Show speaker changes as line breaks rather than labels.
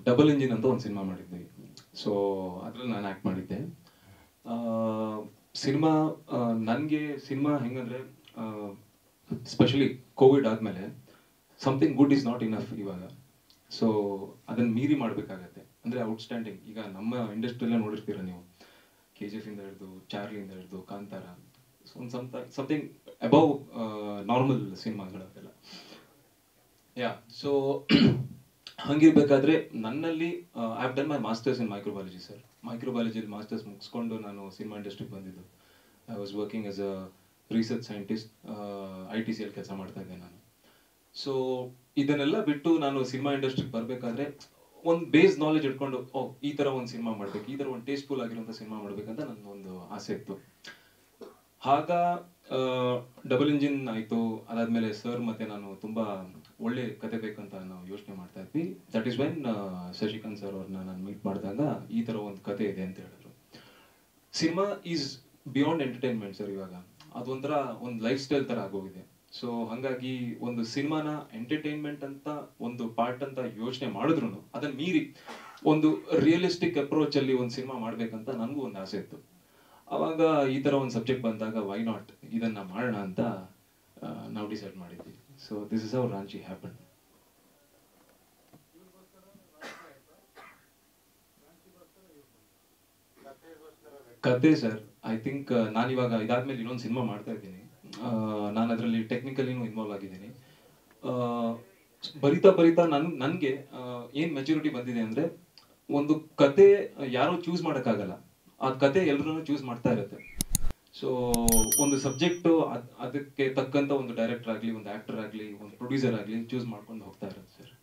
double engine ಅಂತ ಒಂದು cinema ಮಾಡಿದ್ವಿ ಸೊ ಅದ್ರಲ್ಲಿ ನಾನು ಆ್ಯಕ್ಟ್ ಮಾಡಿದ್ದೆ ಸಿನಿಮಾ ನನಗೆ ಸಿನಿಮಾ ಹೆಂಗಂದ್ರೆ ಸ್ಪೆಷಲಿ ಕೋವಿಡ್ ಆದಮೇಲೆ something good is not enough ಇವಾಗ ಸೊ ಅದನ್ನ ಮೀರಿ ಮಾಡಬೇಕಾಗತ್ತೆ ಅಂದರೆ ಔಟ್ಸ್ಟ್ಯಾಂಡಿಂಗ್ ಈಗ ನಮ್ಮ ಇಂಡಸ್ಟ್ರಿಯಲ್ಲೇ ನೋಡಿರ್ತೀರ ನೀವು ಕೆ ಜಿ ಎಫ್ ಇಂದ ಹಿಡಿದು ಚಾರ್ಲಿಂದ ಹಿಡಿದು ಕಾಂತಾರ ಒಂದು ಸಮಥಿಂಗ್ ಅಬೌವ್ ನಾರ್ಮಲ್ ಸಿನಿಮಾಗಳವೆಲ್ಲ ಯಾ ಸೊ ಹಂಗಿರ್ಬೇಕಾದ್ರೆ ನನ್ನಲ್ಲಿ I have done my masters in microbiology sir ಮೈಕ್ರೋಬಯಾಲಜಿಯಲ್ಲಿ ಮಾಸ್ಟರ್ಸ್ ಮುಗಿಸ್ಕೊಂಡು ನಾನು ಸಿನಿಮಾ ಇಂಡಸ್ಟ್ರಿಗೆ ಬಂದಿದ್ದು I was working as a research scientist ಐ ಟಿ ಸಿಯಲ್ಲಿ ಕೆಲಸ ಮಾಡ್ತಾ ಇದ್ದೆ ನಾನು ಸೊ ಇದನ್ನೆಲ್ಲ ಬಿಟ್ಟು ನಾನು ಸಿನಿಮಾ ಇಂಡಸ್ಟ್ರಿಗೆ ಬರಬೇಕಾದ್ರೆ ಒಂದು ಬೇಸ್ ನಾಲೆಜ್ ಇಟ್ಕೊಂಡು ಓ ಈ ತರ ಒಂದು ಸಿನಿಮಾ ಮಾಡ್ಬೇಕು ಈ ತರ ಒಂದು ಟೇಸ್ಟ್ಫುಲ್ ಆಗಿರುವಂತ ಸಿನಿಮಾ ಮಾಡ್ಬೇಕಂತ ನನ್ನ ಒಂದು ಆಸೆ ಇತ್ತು ಆಗ ಡಬಲ್ ಇಂಜಿನ್ ಆಯ್ತು ಅದಾದ್ಮೇಲೆ ಸರ್ ಮತ್ತೆ ನಾನು ತುಂಬಾ ಒಳ್ಳೆ ಕತೆ ಬೇಕಂತ ನಾವು ಯೋಚನೆ ಮಾಡ್ತಾ ಇದ್ವಿ that is when Shashikanth sir ಅವ್ರನ್ನ ನಾನು ಮೀಟ್ ಮಾಡಿದಾಗ ಈ ತರ ಒಂದು ಕತೆ ಇದೆ ಅಂತ ಹೇಳಿದ್ರು cinema is beyond entertainment sir ಇವಾಗ ಅದೊಂಥರ ಒಂದು ಲೈಫ್ ಸ್ಟೈಲ್ ತರ ಆಗೋಗಿದೆ ಸೊ ಹಂಗಾಗಿ ಒಂದು ಸಿನಿಮಾನ ಎಂಟರ್ಟೈನ್ಮೆಂಟ್ ಅಂತ ಒಂದು ಪಾರ್ಟ್ ಅಂತ ಯೋಚನೆ ಮಾಡಿದ್ರು ಅದನ್ನ ಮೀರಿ ಒಂದು ರಿಯಲಿಸ್ಟಿಕ್ ಅಪ್ರೋಚ್ ಅಲ್ಲಿ ಒಂದು ಸಿನಿಮಾ ಮಾಡ್ಬೇಕಂತ ನನಗೂ ಒಂದು ಆಸೆ ಇತ್ತು ಅವಾಗ ಈ ತರ ಒಂದು ಸಬ್ಜೆಕ್ಟ್ ಬಂದಾಗ ವೈ ನಾಟ್ ಇದನ್ನ ಮಾಡೋಣ ಅಂತ ಆ, ನಾವು ಡಿಸೈಡ್ ಮಾಡಿದ್ವಿ so this is our Ranchi happen ಕತೆ ಸರ್ ಐ ಥಿಂಕ್ ನಾನು ಇವಾಗ ಇದಾದ್ಮೇಲೆ ಇನ್ನೊಂದು ಸಿನಿಮಾ ಮಾಡ್ತಾ ಇದ್ದೀನಿ ನಾನು ಅದರಲ್ಲಿ ಟೆಕ್ನಿಕಲಿನೂ ಇನ್ವಾಲ್ವ್ ಆಗಿದ್ದೀನಿ ಆ, ಬರಿತಾ ಬರಿತಾ ನನ್ ನನಗೆ ಏನ್ ಮೆಚುರಿಟಿ ಬಂದಿದೆ ಅಂದ್ರೆ ಒಂದು ಕತೆ ಯಾರೋ ಚೂಸ್ ಮಾಡೋಕ್ಕಾಗಲ್ಲ ಆ ಕತೆ ಎಲ್ಲರೂ ಚೂಸ್ ಮಾಡ್ತಾ ಇರುತ್ತೆ ಸೊ ಒಂದು ಸಬ್ಜೆಕ್ಟ್ ಅದಕ್ಕೆ ತಕ್ಕಂತ ಒಂದು ಡೈರೆಕ್ಟರ್ ಆಗಲಿ ಒಂದು ಆಕ್ಟರ್ ಆಗಲಿ ಒಂದು ಪ್ರೊಡ್ಯೂಸರ್ ಆಗಲಿ ಚೂಸ್ ಮಾಡ್ಕೊಂಡು ಹೋಗ್ತಾ ಇರುತ್ತೆ ಸರ್